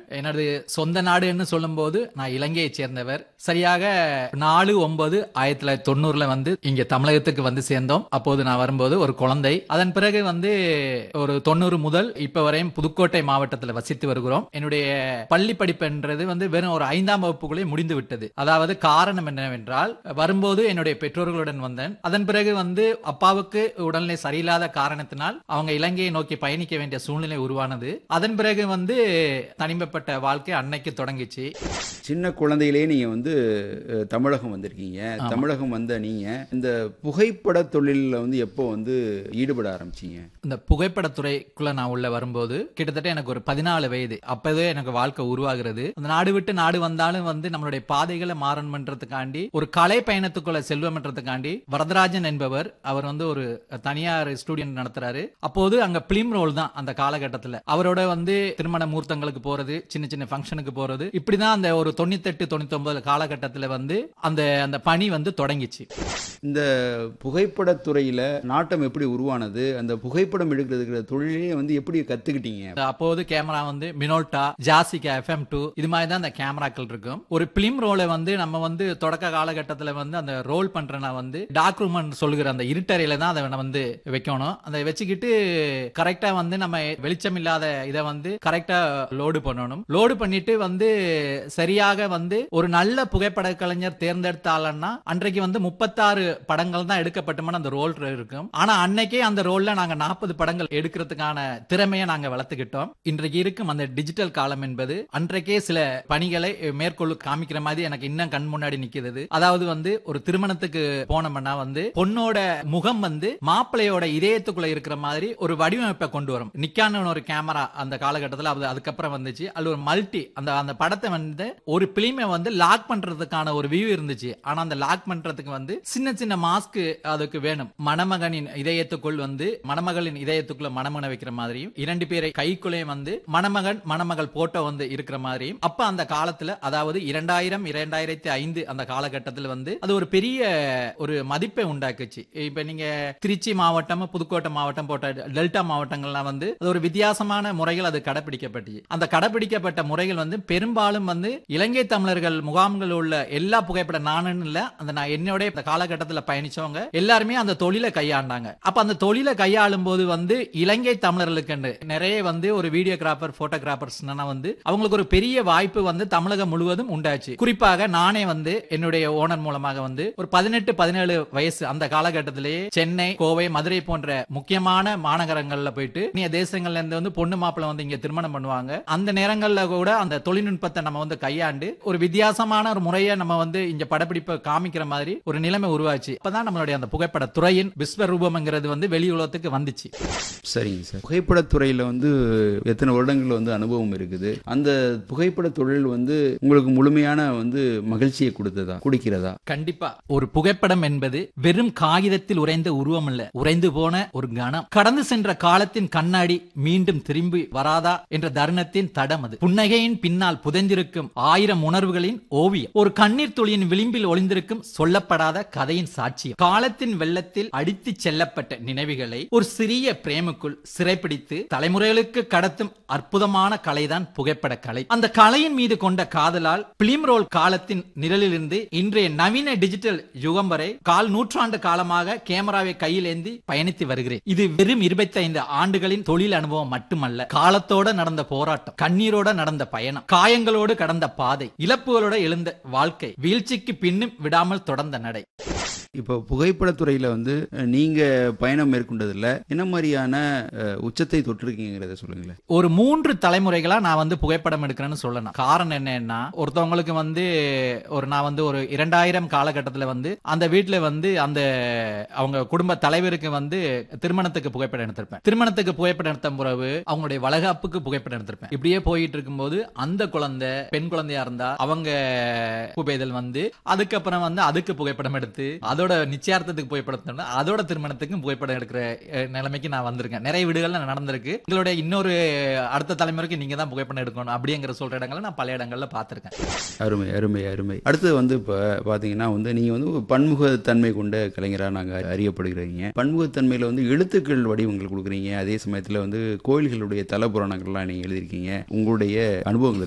எனது சொந்த நாடுன்னு சொல்லும்போது நான் இலங்கையை சேர்ந்தவர் சரியாக நாலு ஒன்பது ஆயிரத்தி தொள்ளாயிரத்தி தொண்ணூறுல வந்து இங்க தமிழகத்துக்கு வந்து சேர்ந்தோம் அப்போது நான் வரும்போது ஒரு குழந்தை அதன் பிறகு வந்து ஒரு தொண்ணூறு முதல் இப்ப வரையும் புதுக்கோட்டை மாவட்டத்தில் வசித்து வருகிறோம் என்னுடைய பள்ளி படிப்புன்றது வந்து வெறும் ஒரு ஐந்தாம் வகுப்புக்குள்ளே முடிந்து விட்டது அதாவது காரணம் என்னவென்றால் வரும்போது என்னுடைய பெற்றோர்களுடன் வந்தேன் அதன் பிறகு வந்து அப்பாவுக்கு உடல்நிலை சரியில்லாத காரணத்தினால் அவங்க இலங்கையை நோக்கி பயணிக்க வேண்டிய சூழ்நிலை உருவானது அதன் பிறகு வந்து தனிமைப்பட்ட வாழ்க்கை அன்னைக்கு தொடங்கிச்சு சின்ன குழந்தையிலே நீங்க வந்து அஹ், தமிழகம் வந்திருக்கீங்க தமிழகம் வந்த நீங்க இந்த புகைப்பட தொழிலில் வந்து எப்போ வந்து ஈடுபட ஆரம்பிச்சீங்க இந்த புகைப்படத்துறைக்குள்ள நான் உள்ள வரும்போது கிட்டத்தட்ட எனக்கு ஒரு பதினாலு வயது அப்பவே எனக்கு வாழ்க்கை உருவாகிறது அந்த நாடு விட்டு நாடு வந்தாலும் வந்து நம்மளுடைய பாதைகளை மாறணும்ன்றதுக்காண்டி ஒரு கலை பயணத்துக்குள்ள செல்வம்ன்றதுக்காண்டி வரதராஜன் என்பவர் அவர் வந்து ஒரு தனியார் ஸ்டூடியோ நடத்துறாரு அப்போது அங்க பிலிம் ரோல் தான் அந்த காலகட்டத்துல அவரோட வந்து திருமண மூர்த்தங்களுக்கு போறது சின்ன சின்ன ஃபங்க்ஷனுக்கு போறது இப்படிதான் அந்த ஒரு தொண்ணூத்தெட்டு தொண்ணூத்தி ஒன்பது காலகட்டத்துல வந்து அந்த அந்த பணி வந்து தொடங்கிச்சு இந்த புகைப்படத்துறையில நாட்டம் எப்படி உருவானது அந்த புகைப்படம் எடுக்கிறதுக்கு தொழிலே வந்து எப்படி கத்துக்கிட்டீங்க அப்போது கேமரா வந்து மினோல்டா ஜாசிகா எஃப்எம் டூ இது மாதிரி தான் அந்த கேமராக்கள் இருக்கும் ஒரு பிலிம் ரோலை வந்து நம்ம வந்து தொடக்க காலகட்டத்தில் வந்து அந்த ரோல் பண்றனா வந்து டார்க் ரூம் சொல்லுகிற அந்த இருட்டறையில தான் அதை நம்ம வந்து வைக்கணும் அதை வச்சுக்கிட்டு கரெக்டா வந்து நம்ம வெளிச்சம் இல்லாத இதை வந்து கரெக்டா லோடு பண்ணணும் லோடு பண்ணிட்டு வந்து சரியாக வந்து ஒரு நல்ல புகைப்பட கலைஞர் தேர்ந்தெடுத்தாலன்னா அன்றைக்கு வந்து முப்பத்தாறு படங்கள் தான் எடுக்கப்பட்டுமான அந்த ரோல் இருக்கும் ஆனா அன்னைக்கே அந்த ரோல்ல நாங்க நாற்பது படங்கள் எடுக்கிறதுக்கான திறமையை நாங்க வளர்த்துக்கிட்டோம் இன்றைக்கு இருக்கும் அந்த டிஜிட்டல் காலம் என்பது அன்றைக்கே சில பணிகளை மேற்கொள்ள காமிக்கிற மாதிரி எனக்கு இன்னும் கண் முன்னாடி நிக்கிறது அதாவது வந்து ஒரு திருமணத்துக்கு போனோம்னா வந்து பொண்ணோட முகம் வந்து மாப்பிள்ளையோட இதயத்துக்குள்ள இருக்கிற மாதிரி ஒரு வடிவமைப்பை கொண்டு வரும் நிக்கான்னு ஒரு கேமரா அந்த காலகட்டத்தில் அது அதுக்கப்புறம் வந்துச்சு அது ஒரு மல்டி அந்த அந்த படத்தை வந்து ஒரு பிலிமை வந்து லாக் பண்றதுக்கான ஒரு வியூ இருந்துச்சு ஆனா அந்த லாக் பண்றதுக்கு வந்து சின்ன சின்ன மாஸ்க் அதுக்கு வேணும் மணமகனின் இதயத்துக்குள் வந்து மணமகளின் இதயத்துக்குள்ள மணமகனை வைக்கிற மாதிரியும் இரண்டு பேரை கைக்குள்ளேயும் வந்து மணமகன் மணமகள் போட்டோ வந்து இருக்கிற மாதிரியும் அப்ப அந்த காலத்துல அதாவது இரண்டாயிரம் இரண்டாயிரத்தி ஐந்து அந்த காலகட்டத்தில் வந்து அது ஒரு பெரிய ஒரு மதிப்பை உண்டாக்குச்சு இப்ப நீங்க திருச்சி மாவட்டம் புதுக்கோட்டை மாவட்டம் போட்ட டெல்டா மாவட்டங்கள்லாம் வந்து அது ஒரு வித்தியாசமான முறைகள் அது கடைபிடிக்கப்பட்டுச்சு அந்த கடைபிடிக்கப்பட்ட முறைகள் வந்து பெரும்பாலும் வந்து இலங்கை தமிழர்கள் முகாம்கள் உள்ள எல்லா புகைப்பட நானுன்னு இல்ல அந்த நான் என்னோட இந்த காலகட்டத்தில் பயணிச்சவங்க எல்லாருமே அந்த தொழிலை கையாண்டாங்க அப்ப அந்த தொழிலை கையாளும் போது வந்து இலங்கை தமிழர்களுக்கு நிறைய வந்து ஒரு வீடியோகிராஃபர் போட்டோகிராஃபர்ஸ் வந்து அவங்களுக்கு ஒரு பெரிய வாய்ப்பு வந்து தமிழகம் முழுவதும் உண்டாச்சு குறிப்பாக நானே வந்து என்னுடைய ஓனர் மூலமாக வந்து ஒரு பதினெட்டு பதினேழு வயசு அந்த காலகட்டத்திலேயே சென்னை கோவை மதுரை போன்ற முக்கியமான மாநகரங்கள்ல போயிட்டு நீ தேசங்கள்ல இருந்து வந்து பொண்ணு மாப்பிள்ள வந்து இங்க திருமணம் பண்ணுவாங்க அந்த நேரங்கள்ல கூட அந்த தொழில்நுட்பத்தை நம்ம வந்து கையாண்டு ஒரு வித்தியாசமான ஒரு முறையை நம்ம வந்து இங்க படப்பிடிப்பை காமிக்கிற மாதிரி ஒரு நிலைமை உருவாச்சு அப்பதான் நம்மளுடைய அந்த புகைப்பட துறையின் விஸ்வரூபம்ங்கிறது வந்து வெளி உலகத்துக்கு வந்துச்சு சரிங்க சார் புகைப்படத்துறையில வந்து எத்தனை வருடங்கள் வந்து அனுபவம் இருக்குது அந்த புகைப்பட தொழில் வந்து உங்களுக்கு முழுமையான வந்து மகிழ்ச்சியை கொடுத்ததா குடிக்கிறதா கண்டிப்பா ஒரு புகைப்படம் என்பது வெறும் காகிதத்தில் உறைந்த உருவம் இல்ல உறைந்து போன ஒரு கணம் கடந்து சென்ற காலத்தின் கண்ணாடி மீண்டும் திரும்பி வராதா என்ற தருணத்தின் தடம் அது புன்னகையின் பின்னால் புதைந்திருக்கும் ஆயிரம் உணர்வுகளின் ஓவியம் ஒரு கண்ணீர் துளியின் விளிம்பில் ஒளிந்திருக்கும் சொல்லப்படாத கதையின் சாட்சியம் காலத்தின் வெள்ளத்தில் அடித்துச் செல்லப்பட்ட நினைவுகளை ஒரு சிறிய பிரேமுக்குள் சிறைப்பிடித்து தலைமுறைகளுக்கு கடத்தும் அற்புதமான கலைதான் புகைப்பட கலை அந்த கலையின் மீது கொண்ட காதலால் பிலிம் ரோல் காலத்தின் நிழலிலிருந்து இன்றைய நவீன டிஜிட்டல் யுகம் வரை கால் நூற்றாண்டு காலமாக கேமராவை கையில் ஏந்தி பயணித்து வருகிறேன் இது வெறும் இருபத்தைந்து ஆண்டுகளின் தொழில் அனுபவம் மட்டுமல்ல காலத்தோட நடந்த போராட்டம் கண்ணீரோட நடந்த பயணம் காயங்களோடு கடந்த பாதை இழப்புகளோட எழுந்த வாழ்க்கை வீழ்ச்சிக்கு பின்னும் விடாமல் தொடர்ந்த நடை இப்போ புகைப்படத்துறையில வந்து அஹ், நீங்க பயணம் மேற்கொண்டதுல என்ன மாதிரியான அஹ், உச்சத்தை தொட்டிருக்கீங்கிறத சொல்லுங்களேன் ஒரு மூன்று தலைமுறைகளா நான் வந்து புகைப்படம் எடுக்கிறேன்னு சொல்லணும் காரணம் என்னன்னா ஒருத்தவங்களுக்கு வந்து ஒரு நான் வந்து ஒரு இரண்டாயிரம் காலகட்டத்துல வந்து அந்த வீட்டுல வந்து அந்த அவங்க குடும்ப தலைவருக்கு வந்து திருமணத்துக்கு புகைப்படம் எடுத்திருப்பேன் திருமணத்துக்கு புகைப்படம் எடுத்த பிறகு அவங்களுடைய வளகாப்புக்கு புகைப்படம் எடுத்திருப்பேன் இப்படியே போயிட்டு இருக்கும்போது அந்த குழந்தை பெண் குழந்தையா இருந்தா அவங்க புகைதல் வந்து அதுக்கப்புறம் வந்து அதுக்கு புகைப்படம் எடுத்து அதோட நிச்சயார்த்தத்துக்கு புகைப்படம் எடுத்தோம்னா அதோட திருமணத்துக்கும் புகைப்படம் எடுக்கிற அஹ், நிலைமைக்கு நான் வந்திருக்கேன் நிறைய வீடுகள்ல நடந்திருக்கு எங்களுடைய இன்னொரு அடுத்த தலைமுறைக்கு நீங்க தான் புகைப்படம் எடுக்கணும் அப்படிங்கிற சொல்ற இடங்களை நான் பல இடங்கள்ல பார்த்திருக்கேன் அருமை அருமை அருமை அடுத்து வந்து இப்போ பார்த்தீங்கன்னா வந்து நீங்கள் வந்து ஒரு பன்முகத்தன்மை கொண்ட கலைஞராக நாங்கள் அறியப்படுகிறீங்க பன்முகத்தன்மையில் வந்து எழுத்துக்கள் வடிவங்கள் கொடுக்குறீங்க அதே சமயத்தில் வந்து கோயில்களுடைய தல புராணங்கள்லாம் நீங்கள் எழுதியிருக்கீங்க உங்களுடைய அனுபவங்களை